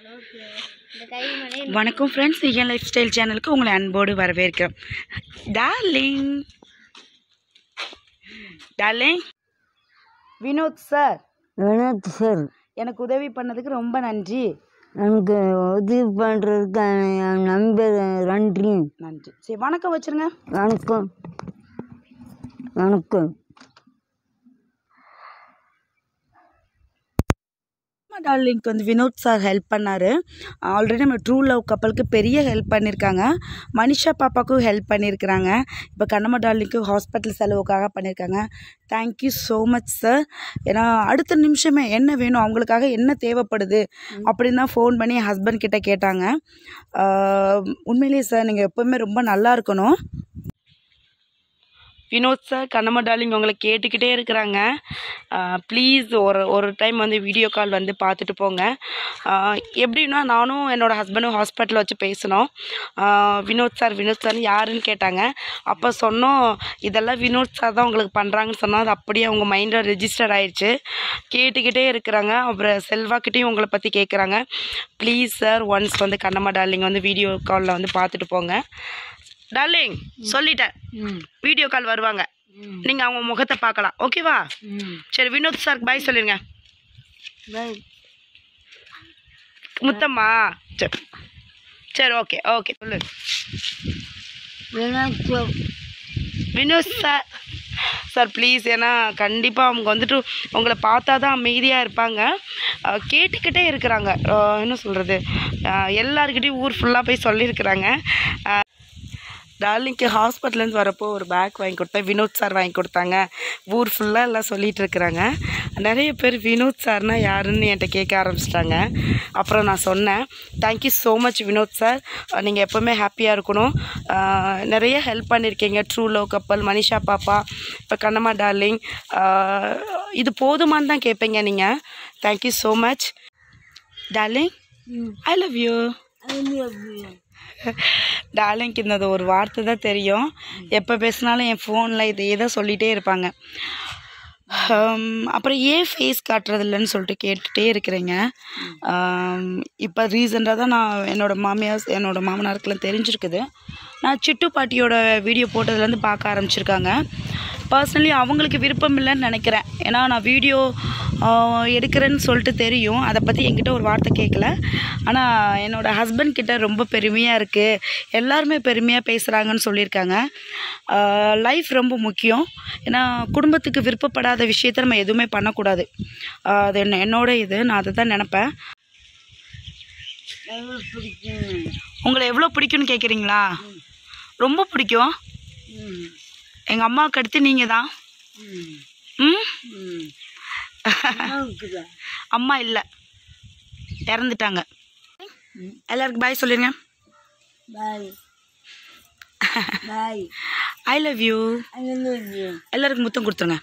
இந்த கை மணி வணக்கம் friends Vijayan life style சேனலுக்கு உங்களை அன்போடு வரவேற்கிறோம் darling darling Vinod sir Vinod sir எனக்கு உதவி பண்ணதுக்கு ரொம்ப நன்றி எனக்கு உதவி பண்ணுறதுக்கு என் நம்பர் நன்றி நன்றி சரி வணக்கம் வச்சுருங்க வணக்கம் வணக்கம் டார்லிங்க்கு வந்து வினோத் சார் ஹெல்ப் பண்ணார் ஆல்ரெடி நம்ம ட்ரூ லவ் கப்பலுக்கு பெரிய ஹெல்ப் பண்ணியிருக்காங்க மனிஷா பாப்பாவுக்கும் ஹெல்ப் பண்ணியிருக்கிறாங்க இப்போ கண்ணம்மா டார்லிங்க்கு ஹாஸ்பிட்டல் செலவுக்காக பண்ணியிருக்காங்க தேங்க்யூ ஸோ மச் சார் ஏன்னா அடுத்த நிமிஷமே என்ன வேணும் அவங்களுக்காக என்ன தேவைப்படுது அப்படின்னு தான் ஃபோன் பண்ணி என் ஹஸ்பண்ட் கிட்ட கேட்டாங்க ஆஹ் உண்மையிலேயே சார் நீங்கள் எப்போவுமே ரொம்ப நல்லா இருக்கணும் வினோத் சார் கண்ணம்மா டார்லிங் உங்களை கேட்டுக்கிட்டே இருக்கிறாங்க ப்ளீஸ் ஒரு ஒரு டைம் வந்து வீடியோ கால் வந்து பார்த்துட்டு போங்க ஆஹ் எப்படின்னா நானும் என்னோடய ஹஸ்பண்டும் ஹாஸ்பிட்டலில் வச்சு பேசினோம் ஆஹ் வினோத் சார் வினோத் சார் யாருன்னு கேட்டாங்க அப்போ சொன்னோம் இதெல்லாம் வினோத் சார் தான் உங்களுக்கு பண்ணுறாங்கன்னு சொன்னால் அது அப்படியே அவங்க மைண்டில் ரெஜிஸ்டர் ஆயிடுச்சு கேட்டுக்கிட்டே இருக்கிறாங்க அப்புறம் செல்வாக்கிட்டையும் உங்களை பற்றி கேட்குறாங்க ப்ளீஸ் சார் ஒன்ஸ் வந்து கண்ணம்மா டார்லிங் வந்து வீடியோ காலில் வந்து பார்த்துட்டு போங்க டார்லிங் சொல்லிட்டேன் ம் வீடியோ கால் வருவாங்க ம் நீங்கள் அவங்க முகத்தை பார்க்கலாம் ஓகேவா ம் சரி வினோத் சார் பாய் சொல்லிடுங்க பை முத்தம்மா சரி சரி ஓகே ஓகே சொல்லு Vinod sir Vinod sir sir please ஏன்னா கண்டிப்பாக அவங்க வந்துட்டு உங்களை பார்த்தா தான் அமைதியாக இருப்பாங்க அஹ் கேட்டுக்கிட்டே இருக்கிறாங்க அஹ் என்ன சொல்கிறது எல்லாருக்கிட்டையும் ஊர் ஃபுல்லாக போய் சொல்லியிருக்கிறாங்க அஹ் டார்லிங்க்கு ஹாஸ்பிட்டல்லேருந்து வரப்போ ஒரு பேக் வாங்கி கொடுத்தேன் வினோத் சார் வாங்கி கொடுத்தாங்க ஊர் ஃபுல்லாக எல்லாம் சொல்லிட்டு இருக்கிறாங்க நிறைய பேர் வினோத் சார்னா யாருன்னு என்கிட்ட கேட்க ஆரம்பிச்சிட்டாங்க அப்புறம் நான் சொன்னேன் thank you so much Vinod sir நீங்கள் எப்போவுமே ஹாப்பியாக இருக்கணும் அஹ் நிறைய ஹெல்ப் பண்ணியிருக்கீங்க ட்ரூ லவ் கப்பல் மனிஷா பாப்பா இப்போ கண்ணம்மா டார்லிங் அஹ் இது போதுமான்னு தான் கேட்பீங்க நீங்கள் thank you so much darling I love you டார்லிங்க்கு இந்த ஒரு வார்த்தை தான் தெரியும் எப்போ பேசினாலும் என் ஃபோனில் இதையே தான் சொல்லிகிட்டே இருப்பாங்க ஹம், அப்புறம் ஏன் ஃபேஸ் காட்டுறதில்லன்னு சொல்லிட்டு கேட்டுகிட்டே இருக்கிறீங்க இப்போ ரீசெண்டாக தான் நான் என்னோடய மாமியார் என்னோடய மாமனாருக்கெல்லாம் தெரிஞ்சிருக்குது நான் சிட்டு பாட்டியோட வீடியோ போட்டதுலேருந்து பார்க்க ஆரம்பிச்சிருக்காங்க பர்சனலி அவங்களுக்கு விருப்பம் இல்லைன்னு நினைக்கிறேன் ஏன்னா நான் வீடியோ எடுக்கிறேன்னு சொல்லிட்டு தெரியும் அதை பற்றி என்கிட்ட ஒரு வார்த்தை கேட்கல ஆனால் என்னோடய ஹஸ்பண்ட் கிட்ட ரொம்ப பெருமையாக இருக்குது எல்லாருமே பெருமையாக பேசுகிறாங்கன்னு சொல்லியிருக்காங்க லைஃப் ரொம்ப முக்கியம் ஏன்னா குடும்பத்துக்கு விருப்பப்படாத விஷயத்த நம்ம எதுவுமே பண்ணக்கூடாது ஆஹ் அது என்ன என்னோட இது நான் அதை தான் நினப்பேன் உங்களை எவ்வளோ பிடிக்கும்னு கேட்குறீங்களா ரொம்ப பிடிக்கும் ம் எங்கள் அம்மாவுக்கு அடுத்து நீங்கள் தான் ம் ம் ம் இருக்குதா அம்மா இல்லை இறந்துட்டாங்க எல்லாருக்கும் பாய் சொல்லிடுங்க பாய் பாய் ஐ லவ் யூ ஐ எல்லாருக்கும் முத்தம் கொடுத்துருங்க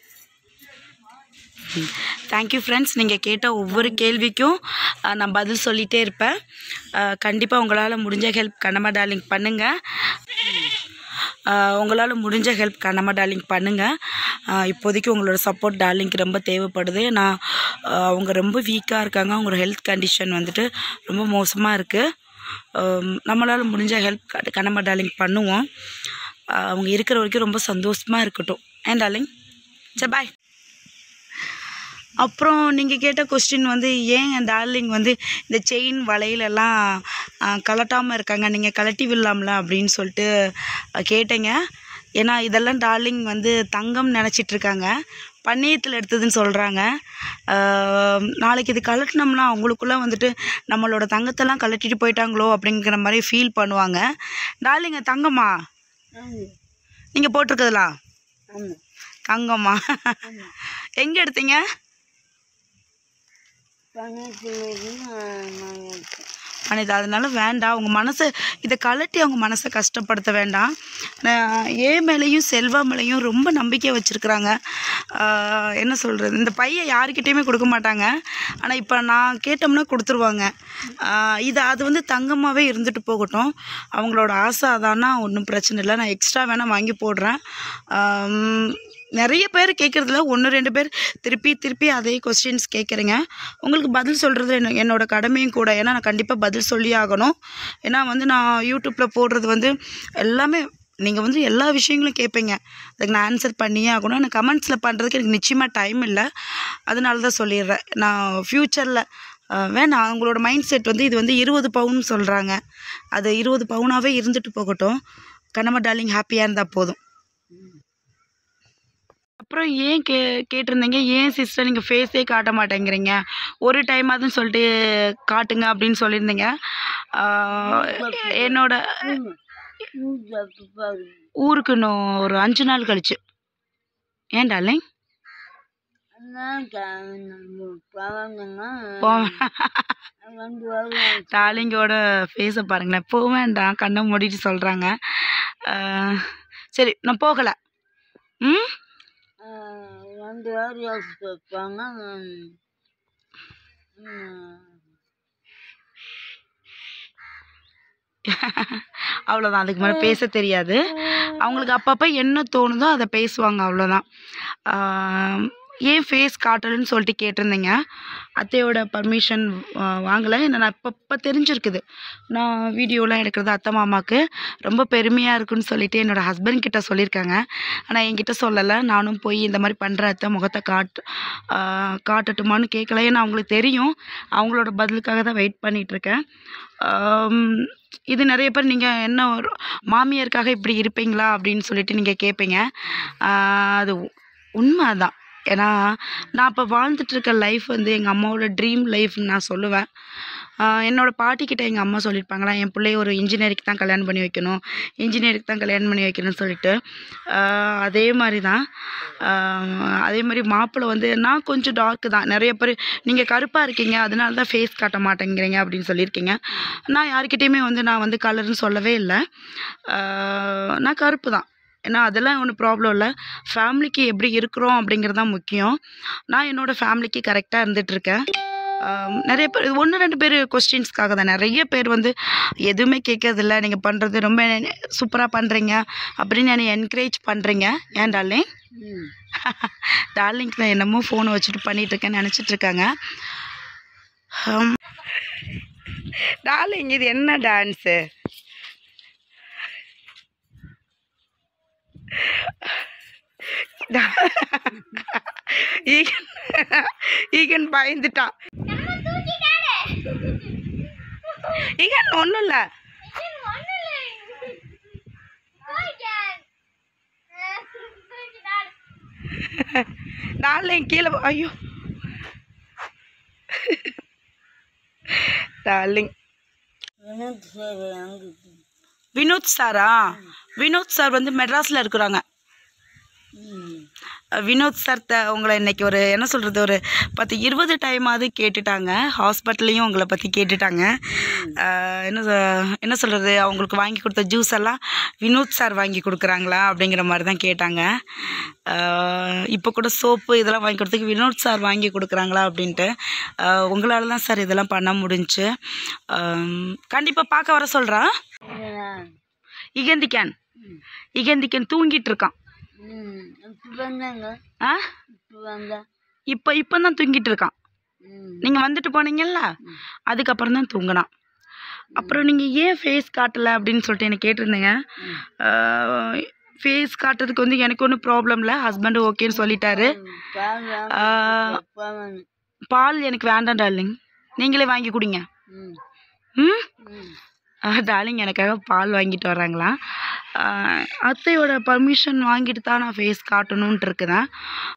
தேங்க்யூ ஃப்ரெண்ட்ஸ் நீங்கள் கேட்ட ஒவ்வொரு கேள்விக்கும் அஹ், நான் பதில் சொல்லிகிட்டே இருப்பேன் கண்டிப்பாக உங்களால் முடிஞ்ச ஹெல்ப் கண்ணம்மா டார்லிங் பண்ணுங்கள் உங்களால் முடிஞ்ச ஹெல்ப் கண்ணம்மா டார்லிங் பண்ணுங்கள் இப்போதைக்கு உங்களோட சப்போர்ட் டார்லிங்க்கு ரொம்ப தேவைப்படுது நான் அஹ், அவங்க ரொம்ப வீக்காக இருக்காங்க அவங்களோட ஹெல்த் கண்டிஷன் வந்துட்டு ரொம்ப மோசமாக இருக்குது நம்மளால் முடிஞ்ச ஹெல்ப் கண்ணம்மா டார்லிங் பண்ணுவோம் அஹ், அவங்க இருக்கிற வரைக்கும் ரொம்ப சந்தோஷமாக இருக்கட்டும் ஏன் டார்லிங் சரி பாய் அப்புறம் நீங்கள் கேட்ட கொஸ்டின் வந்து ஏன் என் டார்லிங் வந்து இந்த செயின் வளையலெல்லாம் கலட்டாமல் இருக்காங்க நீங்கள் கலட்டி விடலாம்ல அப்படின்னு சொல்லிட்டு அஹ், கேட்டேங்க ஏன்னா இதெல்லாம் டார்லிங் வந்து தங்கம் நினச்சிட்டு இருக்காங்க பன்னீரத்தில் எடுத்ததுன்னு சொல்கிறாங்க நாளைக்கு இது கலட்டினோம்னா அவங்களுக்குள்ளே வந்துட்டு நம்மளோட தங்கத்தெல்லாம் கலட்டிட்டு போயிட்டாங்களோ அப்படிங்கிற மாதிரி ஃபீல் பண்ணுவாங்க டார்லிங்க தங்கம்மா நீங்கள் போட்டிருக்கிறதுலாம் ஆமாம் தங்கம்மா எங்கே எடுத்தீங்க பணத்தில் அனிதா அதனால வேண்டாம் அவங்க மனசை இதை கலட்டி அவங்க மனசை கஷ்டப்படுத்த வேண்டாம் நான் ஏன் மேலேயும் செல்வா மேலேயும் ரொம்ப நம்பிக்கை வச்சுருக்குறாங்க என்ன சொல்கிறது இந்த பையன் யாருக்கிட்டேயுமே கொடுக்க மாட்டாங்க ஆனால் இப்போ நான் கேட்டோம்னா கொடுத்துருவாங்க ஆஹ் இது அது வந்து தங்கமாகவே இருந்துட்டு போகட்டும் அவங்களோட ஆசை அதான்னா ஒன்றும் பிரச்சனை இல்லை நான் எக்ஸ்ட்ரா வேணால் வாங்கி போடுறேன் ஆம், நிறைய பேர் கேட்குறதுல ஒன்று ரெண்டு பேர் திருப்பி திருப்பி அதே கொஸ்டின்ஸ் கேட்குறீங்க உங்களுக்கு பதில் சொல்கிறது என்ன என்னோட கடமையும் கூட ஏன்னா நான் கண்டிப்பாக பதில் சொல்லி ஆகணும் ஏன்னா வந்து நான் யூடியூப்பில் போடுறது வந்து எல்லாமே நீங்கள் வந்து எல்லா விஷயங்களும் கேட்பீங்க அதுக்கு நான் ஆன்சர் பண்ணியே ஆகணும் ஆனால் கமெண்ட்ஸில் பண்ணுறதுக்கு எனக்கு நிச்சயமாக டைம் இல்லை அதனால தான் சொல்லிடுறேன் நான் ஃப்யூச்சரில் வேணாம் அவங்களோட மைண்ட் செட் வந்து இது வந்து இருபது பவுன் சொல்கிறாங்க அது இருபது பவுனாகவே இருந்துட்டு போகட்டும் கண்ணம்மா டார்லிங் ஹாப்பியாக இருந்தால் போதும் அப்புறம் ஏன் கே கேட்டிருந்தீங்க ஏன் சிஸ்டர் நீங்கள் ஃபேஸே காட்ட மாட்டேங்கிறீங்க ஒரு டைமாதுன்னு சொல்லிட்டு காட்டுங்க அப்படின்னு சொல்லியிருந்தீங்க ஆஹ் என்னோட பாரு ஊருக்கு இன்னும் ஒரு அஞ்சு நாள் கழிச்சு ஏன் டார்லிங் பவங்கன்னா போ வந்து வருவாங்க டார்லிங்கோட ஃபேஸை பாருங்களேன் போக வேண்டாம் கண்ணை மூடிட்டு சொல்கிறாங்க சரி நான் போகலை ம் வந்து வாரம் யோசிச்சு வைப்பாங்க அவ்வளோதான் அதுக்கு மேலே பேச தெரியாது அவங்களுக்கு அப்பப்போ என்ன தோணுதோ அதை பேசுவாங்க அவ்வளோதான் ஆஹ் ஏன் ஃபேஸ் காட்டலன்னு சொல்லிட்டு கேட்டிருந்தீங்க அத்தையோட பர்மிஷன் வாங்கலை என்ன நான் அப்பப்போ தெரிஞ்சிருக்குது நான் வீடியோலாம் எடுக்கிறது அத்தை மாமாவுக்கு ரொம்ப பெருமையாக இருக்குன்னு சொல்லிட்டு என்னோடய ஹஸ்பண்ட் கிட்ட சொல்லியிருக்காங்க ஆனால் என்கிட்ட சொல்லலை நானும் போய் இந்த மாதிரி பண்ணுற அத்தை முகத்தை காட்டு ஆஹ் காட்டட்டுமான்னு கேட்கல ஏன்னா அவங்களுக்கு தெரியும் அவங்களோட பதிலுக்காக தான் வெயிட் பண்ணிகிட்ருக்கேன் இது நிறைய பேர் நீங்கள் என்ன ஒரு மாமியாருக்காக இப்படி இருப்பீங்களா அப்படின்னு சொல்லிட்டு நீங்கள் கேட்பீங்க ஆஹ் அது உ- உண்மை தான் ஏன்னா நான் இப்போ வாழ்ந்துட்டு இருக்க லைஃப் வந்து எங்கள் அம்மாவோட ட்ரீம் லைஃப்னு நான் சொல்லுவேன் ஆஹ் என்னோட பாட்டிக்கிட்ட எங்கள் அம்மா சொல்லியிருப்பாங்களா என் பிள்ளைய ஒரு இன்ஜினியருக்கு தான் கல்யாணம் பண்ணி வைக்கணும் இன்ஜினியருக்கு தான் கல்யாணம் பண்ணி வைக்கணும்னு சொல்லிட்டு ஆஹ் அதே மாதிரி தான் ஆஹ் அதே மாதிரி மாப்பிள்ளை வந்து நான் கொஞ்சம் டார்க்கு தான் நிறைய பேர் நீங்கள் கருப்பாக இருக்கீங்க அதனால தான் ஃபேஸ் காட்ட மாட்டேங்கிறீங்க அப்படின்னு சொல்லியிருக்கீங்க நான் யார்கிட்டயுமே வந்து நான் வந்து கலர்னு சொல்லவே இல்லை ஆஹ் நான் கருப்பு தான் ஏன்னா அதெல்லாம் ஒன்றும் ப்ராப்ளம் இல்லை ஃபேமிலிக்கு எப்படி இருக்கிறோம் அப்படிங்கிறது தான் முக்கியம் நான் என்னோடய ஃபேமிலிக்கு கரெக்டாக இருந்துகிட்ருக்கேன் நிறைய பேர் ஒன்று ரெண்டு பேர் கொஸ்டின்ஸ்க்காக தான் நிறைய பேர் வந்து எதுவுமே கேட்கறதில்ல நீங்கள் பண்ணுறது ரொம்ப சூப்பராக பண்ணுறீங்க அப்படின்னு என்னை என்கரேஜ் பண்ணுறீங்க ஏன் டார்லிங் டார்லிங்க்கு நான் என்னமோ ஃபோனை வச்சுட்டு பண்ணிகிட்ருக்கேன்னு நினச்சிட்ருக்காங்க டார்லிங் இது என்ன டான்ஸு ஈகன் ஈகன் பயந்துட்டான் ஈகன் ஒன்றும் இல்லை டார்லிங் கீழே போ- ஐயோ டார்லிங் எனக்கு சரி அங்கே வினோத் சாரா வினோத் சார் வந்து மெட்ராஸில் இருக்கிறாங்க ம் வினோத் சார் த உங்களை இன்னைக்கு ஒரு என்ன சொல்கிறது ஒரு பத்து இருபது டைமாவது கேட்டுட்டாங்க ஹாஸ்பிட்டல்லையும் உங்களை பற்றி கேட்டுட்டாங்க அஹ் என்ன சொ- என்ன சொல்கிறது அவங்களுக்கு வாங்கி கொடுத்த ஜூஸ் எல்லாம் வினோத் சார் வாங்கி கொடுக்குறாங்களா அப்படிங்கிற மாதிரி தான் கேட்டாங்க இப்போ கூட சோப்பு இதெல்லாம் வாங்கி கொடுத்ததுக்கு வினோத் சார் வாங்கி கொடுக்குறாங்களா அப்படின்ட்டு அஹ் உங்களால தான் சார் இதெல்லாம் பண்ண முடிஞ்சுச்சு கண்டிப்பாக பார்க்க வர சொல்கிறேன் ஏன்? இகந்திக்கான் இகந்திக்கன் தூங்கிட்டு இருக்கான் ம் இப்போ வந்தாங்க ஆ இப்போ வந்தா இப்போ இப்போ தான் தூங்கிட்டு இருக்கான் ம் நீங்கள் வந்துட்டு போனீங்கல்ல அதுக்கப்புறம் தான் தூங்கினான் அப்புறம் நீங்கள் ஏன் ஃபேஸ் காட்டலை அப்படின்னு சொல்லிட்டு எனக்கு கேட்டிருந்தீங்க ஃபேஸ் காட்டுறதுக்கு வந்து எனக்கு ஒன்றும் ப்ராப்ளம் இல்லை ஹஸ்பண்டு ஓகேன்னு சொல்லிட்டாரு பால் ஆ, பாவன் பால் எனக்கு வேண்டாம் டார்லிங் நீங்களே வாங்கி குடிங்க ம் ம் ம் டார்லிங் எனக்காக பால் வாங்கிட்டு வர்றாங்களாம் ஆஹ் அத்தையோட பர்மிஷன் வாங்கிட்டு தான் நான் ஃபேஸ் காட்டணுன்ட்டு இருக்குதேன்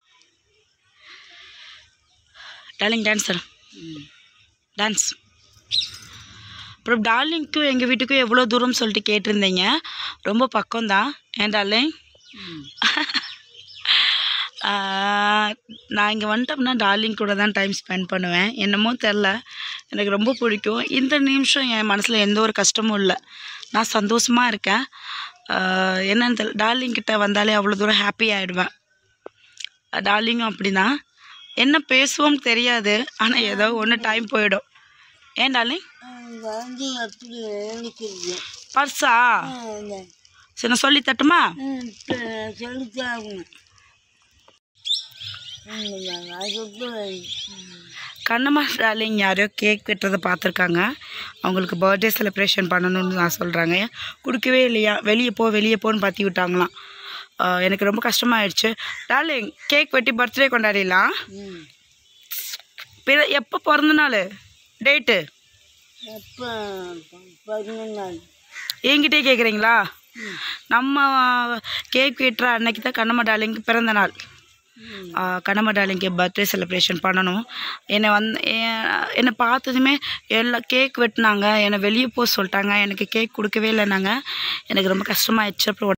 டார்லிங் டான்ஸர் ம் டான்ஸ் அப்புறம் டார்லிங்க்கும் எங்கள் வீட்டுக்கும் எவ்வளோ தூரம் சொல்லிட்டு கேட்டிருந்தீங்க ரொம்ப பக்கம்தான் ஏன் டார்லிங் ம் ஆஹ் நான் இங்கே வந்துட்டோம்னா டார்லிங் கூட தான் டைம் ஸ்பெண்ட் பண்ணுவேன் என்னமோ தெரில எனக்கு ரொம்ப பிடிக்கும் இந்த நிமிஷம் என் மனசில் எந்த ஒரு கஷ்டமும் இல்லை நான் சந்தோஷமாக இருக்கேன் ஆஹ் என்னன்னு தெரியல டார்லிங் கிட்ட வந்தாலே அவ்வளோ தூரம் ஹாப்பி ஆகிடுவேன் டார்லிங்கும் அப்படி தான் என்ன பேசுவோம் தெரியாது ஆனால் ஏதோ ஒன்று டைம் போயிடும் ஏன் டார்லிங் வந்து அப்படி எழுக்கிறது பர்ஸா இந்த சரி நான் சொல்லி தட்டுமா இப்போ சொல்லித்தான் ஆகணும் கண்ணம்மா டார்லிங் யாரையோ கேக் வெட்டுறதை பார்த்துருக்காங்க அவங்களுக்கு பர்த்டே செலிப்ரேஷன் பண்ணணும்னு நான் சொல்கிறாங்க கொடுக்கவே இல்லையா வெளியே போ வெளியே போன்னு பற்றி விட்டாங்களாம் ஆஹ் எனக்கு ரொம்ப கஷ்டமாயிடுச்சு டார்லிங் கேக் வெட்டி பர்த்டே கொண்டாடிடலாம் பிற எப்போ பிறந்த நாள் டேட்டு எப்போ பதினொன்று நாள் என்கிட்டே கேட்குறீங்களா நம்ம கேக் வெட்டுற அன்னைக்கு தான் கண்ணம்மா டார்லிங்க்கு பிறந்த நாள் ஆஹ் கண்ணம்மா டார்லிங்க்கு பர்த்டே செலிப்ரேஷன் பண்ணணும் என்னை வந்து எ- என்னை பார்த்ததுமே எல்லா கேக் வெட்டினாங்க என்னை வெளியே போக சொல்லிட்டாங்க எனக்கு கேக் கொடுக்கவே இல்லைனாங்க எனக்கு ரொம்ப கஷ்டமாயிடுச்சு அப்புறம்